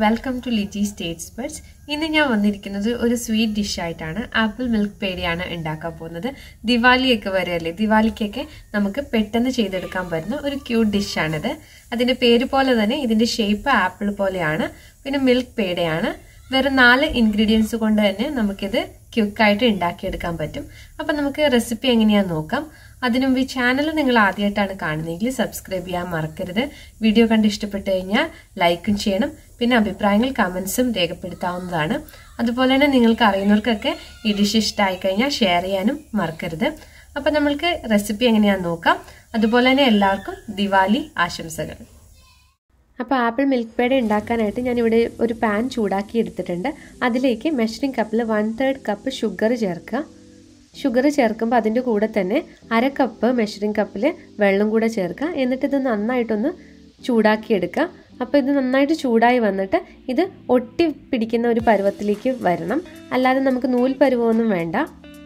welcome to Liji states birds ഇന്ന് ഞാൻ വന്നിരിക്കുന്നത് ഒരു സ്വീറ്റ് ഡിഷായിട്ടാണ് ആപ്പിൾ മിൽക്ക് പേടിയാണ് ഉണ്ടാക്കാൻ പോകുന്നത് ദിവാലിയൊക്കെ വരെയല്ലേ ദിവാലിക്കൊക്കെ നമുക്ക് പെട്ടെന്ന് ചെയ്തെടുക്കാൻ പറ്റുന്ന ഒരു ക്യൂട്ട് ഡിഷാണിത് അതിൻ്റെ പേര് പോലെ തന്നെ ഇതിൻ്റെ ഷേപ്പ് ആപ്പിൾ പോലെയാണ് പിന്നെ മിൽക്ക് പേടയാണ് വെറും നാല് ഇൻഗ്രീഡിയൻസ് കൊണ്ട് തന്നെ നമുക്കിത് ക്യുക്കായിട്ട് ഉണ്ടാക്കിയെടുക്കാൻ പറ്റും അപ്പം നമുക്ക് റെസിപ്പി എങ്ങനെയാന്ന് നോക്കാം അതിനു മുമ്പ് ഈ ചാനൽ നിങ്ങൾ ആദ്യമായിട്ടാണ് കാണുന്നതെങ്കിൽ സബ്സ്ക്രൈബ് ചെയ്യാൻ മറക്കരുത് വീഡിയോ കണ്ട് ഇഷ്ടപ്പെട്ടു കഴിഞ്ഞാൽ ലൈക്കും ചെയ്യണം പിന്നെ അഭിപ്രായങ്ങൾ കമൻസും രേഖപ്പെടുത്താവുന്നതാണ് അതുപോലെ തന്നെ നിങ്ങൾക്ക് അറിയുന്നവർക്കൊക്കെ ഈ ഡിഷ് ഇഷ്ടമായി കഴിഞ്ഞാൽ ഷെയർ ചെയ്യാനും മറക്കരുത് അപ്പം നമ്മൾക്ക് റെസിപ്പി എങ്ങനെയാണെന്ന് നോക്കാം അതുപോലെ തന്നെ എല്ലാവർക്കും ദിവാലി ആശംസകൾ അപ്പോൾ ആപ്പിൾ മിൽക്ക് പേട ഉണ്ടാക്കാനായിട്ട് ഞാനിവിടെ ഒരു പാൻ ചൂടാക്കി എടുത്തിട്ടുണ്ട് അതിലേക്ക് മെഷറിംഗ് കപ്പിൽ വൺ തേർഡ് കപ്പ് ഷുഗർ ചേർക്കുക ഷുഗർ ചേർക്കുമ്പോൾ അതിൻ്റെ കൂടെ തന്നെ അര കപ്പ് മെഷറിംഗ് കപ്പിൽ വെള്ളം കൂടെ ചേർക്കുക എന്നിട്ട് ഇത് നന്നായിട്ടൊന്ന് ചൂടാക്കി എടുക്കുക അപ്പോൾ ഇത് നന്നായിട്ട് ചൂടായി വന്നിട്ട് ഇത് ഒട്ടി പിടിക്കുന്ന ഒരു പരുവത്തിലേക്ക് വരണം അല്ലാതെ നമുക്ക് നൂൽ പരുവമൊന്നും വേണ്ട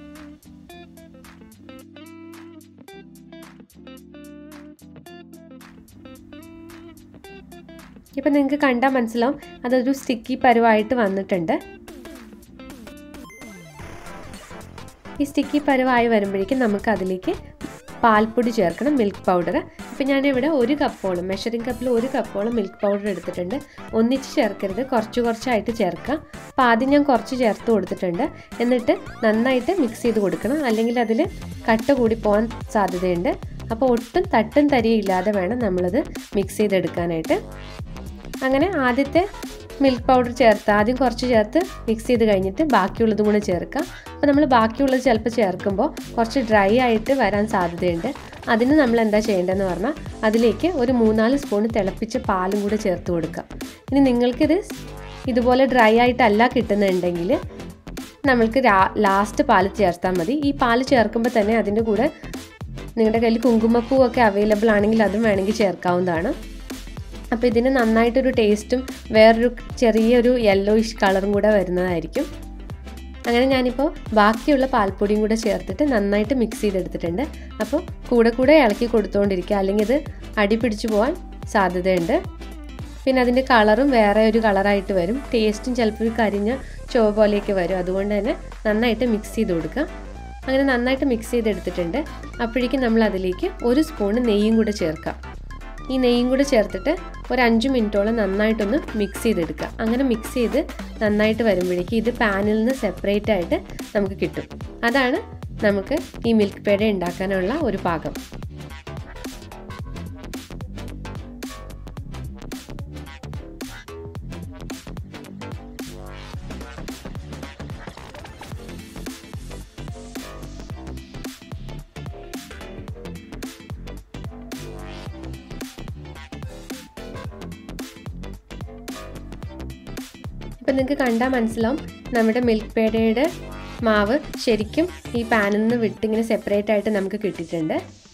ഇപ്പം നിങ്ങൾക്ക് കണ്ടാൽ മനസ്സിലാവും അതൊരു സ്റ്റിക്കി പരുവായിട്ട് വന്നിട്ടുണ്ട് ഈ സ്റ്റിക്കി പരുവായി വരുമ്പോഴേക്കും നമുക്ക് അതിലേക്ക് പാൽപ്പൊടി ചേർക്കണം മിൽക്ക് പൗഡർ ഇപ്പം ഞാനിവിടെ ഒരു കപ്പോളം മെഷറിംഗ് കപ്പിൽ ഒരു കപ്പോളം മിൽക്ക് പൗഡർ എടുത്തിട്ടുണ്ട് ഒന്നിച്ച് ചേർക്കരുത് കുറച്ച് കുറച്ചായിട്ട് ചേർക്കുക അപ്പോൾ ആദ്യം ഞാൻ കുറച്ച് ചേർത്ത് കൊടുത്തിട്ടുണ്ട് എന്നിട്ട് നന്നായിട്ട് മിക്സ് ചെയ്ത് കൊടുക്കണം അല്ലെങ്കിൽ അതിൽ കട്ട കൂടി പോകാൻ സാധ്യതയുണ്ട് അപ്പോൾ ഒട്ടും തട്ടും തരിയില്ലാതെ വേണം നമ്മളത് മിക്സ് ചെയ്തെടുക്കാനായിട്ട് അങ്ങനെ ആദ്യത്തെ മിൽക്ക് പൗഡർ ചേർത്ത് ആദ്യം കുറച്ച് ചേർത്ത് മിക്സ് ചെയ്ത് കഴിഞ്ഞിട്ട് ബാക്കിയുള്ളതും കൂടെ ചേർക്കാം അപ്പോൾ നമ്മൾ ബാക്കിയുള്ളത് ചിലപ്പോൾ ചേർക്കുമ്പോൾ കുറച്ച് ഡ്രൈ ആയിട്ട് വരാൻ സാധ്യതയുണ്ട് അതിന് നമ്മൾ എന്താ ചെയ്യേണ്ടതെന്ന് പറഞ്ഞാൽ അതിലേക്ക് ഒരു മൂന്നാല് സ്പൂൺ തിളപ്പിച്ച പാലും കൂടെ ചേർത്ത് കൊടുക്കുക ഇനി നിങ്ങൾക്കിത് ഇതുപോലെ ഡ്രൈ ആയിട്ടല്ല കിട്ടുന്നുണ്ടെങ്കിൽ നമ്മൾക്ക് ലാസ്റ്റ് പാല് ചേർത്താൽ മതി ഈ പാല് ചേർക്കുമ്പോൾ തന്നെ അതിൻ്റെ കൂടെ നിങ്ങളുടെ കയ്യിൽ കുങ്കുമപ്പൂവൊക്കെ അവൈലബിൾ ആണെങ്കിൽ അതും വേണമെങ്കിൽ ചേർക്കാവുന്നതാണ് അപ്പോൾ ഇതിന് നന്നായിട്ടൊരു ടേസ്റ്റും വേറൊരു ചെറിയൊരു യെല്ലോയിഷ് കളറും കൂടെ വരുന്നതായിരിക്കും അങ്ങനെ ഞാനിപ്പോൾ ബാക്കിയുള്ള പാൽപ്പൊടിയും കൂടെ ചേർത്തിട്ട് നന്നായിട്ട് മിക്സ് ചെയ്തെടുത്തിട്ടുണ്ട് അപ്പോൾ കൂടെ കൂടെ ഇളക്കി കൊടുത്തുകൊണ്ടിരിക്കുക അല്ലെങ്കിൽ ഇത് അടി പിടിച്ചു പോകാൻ സാധ്യതയുണ്ട് പിന്നെ അതിൻ്റെ കളറും വേറെ ഒരു കളറായിട്ട് വരും ടേസ്റ്റും ചിലപ്പോൾ ഒരു കരിഞ്ഞ ചുവ പോലെയൊക്കെ വരും അതുകൊണ്ട് തന്നെ നന്നായിട്ട് മിക്സ് ചെയ്ത് കൊടുക്കുക അങ്ങനെ നന്നായിട്ട് മിക്സ് ചെയ്തെടുത്തിട്ടുണ്ട് അപ്പോഴേക്കും നമ്മൾ അതിലേക്ക് ഒരു സ്പൂണ് നെയ്യും കൂടെ ചേർക്കാം ഈ നെയ്യും കൂടെ ചേർത്തിട്ട് ഒരു അഞ്ച് മിനിറ്റോളം നന്നായിട്ടൊന്ന് മിക്സ് ചെയ്തെടുക്കുക അങ്ങനെ മിക്സ് ചെയ്ത് നന്നായിട്ട് വരുമ്പോഴേക്കും ഇത് പാനിൽ നിന്ന് സെപ്പറേറ്റ് ആയിട്ട് നമുക്ക് കിട്ടും അതാണ് നമുക്ക് ഈ മിൽക്ക് പേട ഉണ്ടാക്കാനുള്ള ഒരു പാകം ഇപ്പം നിങ്ങൾക്ക് കണ്ടാൽ മനസ്സിലാവും നമ്മുടെ മിൽക്ക് പേടയുടെ മാവ് ശരിക്കും ഈ പാനിൽ നിന്ന് വിട്ട് ഇങ്ങനെ സെപ്പറേറ്റ് ആയിട്ട് നമുക്ക് കിട്ടിയിട്ടുണ്ട്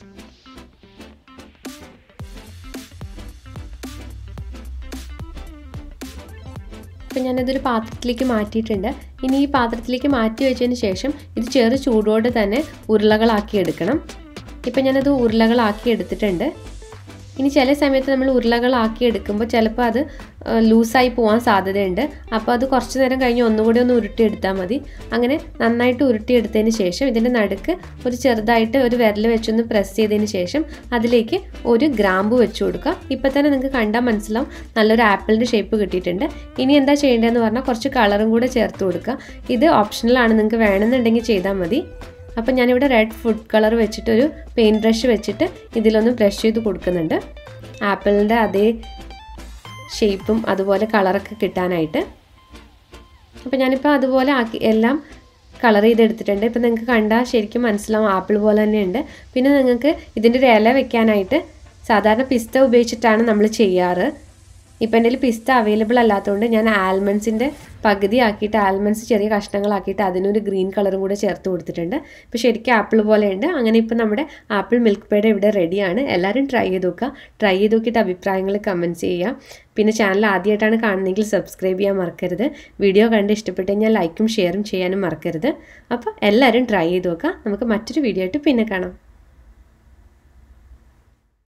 അപ്പം ഞാനതൊരു പാത്രത്തിലേക്ക് മാറ്റിയിട്ടുണ്ട് ഇനി ഈ പാത്രത്തിലേക്ക് മാറ്റി വെച്ചതിന് ശേഷം ഇത് ചെറു ചൂടോടെ തന്നെ ഉരുളകളാക്കി എടുക്കണം ഇപ്പം ഞാനത് ഉരുളകളാക്കി എടുത്തിട്ടുണ്ട് ഇനി ചില സമയത്ത് നമ്മൾ ഉരുളകളാക്കി എടുക്കുമ്പോൾ ചിലപ്പോൾ അത് ലൂസായി പോകാൻ സാധ്യതയുണ്ട് അപ്പോൾ അത് കുറച്ച് നേരം കഴിഞ്ഞ് ഒന്നുകൂടി ഒന്ന് ഉരുട്ടിയെടുത്താൽ മതി അങ്ങനെ നന്നായിട്ട് ഉരുട്ടിയെടുത്തതിന് ശേഷം ഇതിൻ്റെ നടുക്ക് ഒരു ചെറുതായിട്ട് ഒരു വിരൽ വെച്ചൊന്ന് പ്രസ് ചെയ്തതിന് ശേഷം അതിലേക്ക് ഒരു ഗ്രാമ്പു വെച്ച് കൊടുക്കുക ഇപ്പം തന്നെ നിങ്ങൾക്ക് കണ്ടാൽ മനസ്സിലാവും നല്ലൊരു ആപ്പിളിൻ്റെ ഷേപ്പ് കിട്ടിയിട്ടുണ്ട് ഇനി എന്താ ചെയ്യേണ്ടതെന്ന് പറഞ്ഞാൽ കുറച്ച് കളറും കൂടെ ചേർത്ത് കൊടുക്കുക ഇത് ഓപ്ഷണലാണ് നിങ്ങൾക്ക് വേണമെന്നുണ്ടെങ്കിൽ ചെയ്താൽ മതി അപ്പം ഞാനിവിടെ റെഡ് ഫുഡ് കളർ വെച്ചിട്ടൊരു പെയിൻറ്റ് ബ്രഷ് വെച്ചിട്ട് ഇതിലൊന്ന് ബ്രഷ് ചെയ്ത് കൊടുക്കുന്നുണ്ട് ആപ്പിളിൻ്റെ അതേ ഷേപ്പും അതുപോലെ കളറൊക്കെ കിട്ടാനായിട്ട് അപ്പോൾ ഞാനിപ്പോൾ അതുപോലെ ആക്കി എല്ലാം കളർ ചെയ്തെടുത്തിട്ടുണ്ട് ഇപ്പം നിങ്ങൾക്ക് കണ്ടാൽ ശരിക്കും മനസ്സിലാവും ആപ്പിൾ പോലെ തന്നെയുണ്ട് പിന്നെ നിങ്ങൾക്ക് ഇതിൻ്റെ ഒരു ഇല വെക്കാനായിട്ട് സാധാരണ പിസ്ത ഉപയോഗിച്ചിട്ടാണ് നമ്മൾ ചെയ്യാറ് ഇപ്പം എൻ്റെ പിസ്ത അവൈലബിൾ അല്ലാത്തതുകൊണ്ട് ഞാൻ ആൽമണ്ട്സിൻ്റെ പകുതി ആക്കിയിട്ട് ആൽമണ്ട്സ് ചെറിയ കഷ്ണങ്ങളാക്കിയിട്ട് അതിനൊരു ഗ്രീൻ കളറും കൂടെ ചേർത്ത് കൊടുത്തിട്ടുണ്ട് ഇപ്പോൾ ശരിക്കും ആപ്പിൾ പോലെയുണ്ട് അങ്ങനെ ഇപ്പോൾ നമ്മുടെ ആപ്പിൾ മിൽക്ക് പേട ഇവിടെ റെഡിയാണ് എല്ലാവരും ട്രൈ ചെയ്ത് നോക്കുക ട്രൈ ചെയ്ത് നോക്കിയിട്ട് അഭിപ്രായങ്ങൾ കമൻറ്റ്സ് ചെയ്യുക പിന്നെ ചാനൽ ആദ്യമായിട്ടാണ് കാണുന്നതെങ്കിൽ സബ്സ്ക്രൈബ് ചെയ്യാൻ മറക്കരുത് വീഡിയോ കണ്ട് ഇഷ്ടപ്പെട്ട് കഴിഞ്ഞാൽ ലൈക്കും ഷെയറും ചെയ്യാനും മറക്കരുത് അപ്പോൾ എല്ലാവരും ട്രൈ ചെയ്ത് നോക്കുക നമുക്ക് മറ്റൊരു വീഡിയോ ആയിട്ട് പിന്നെ കാണാം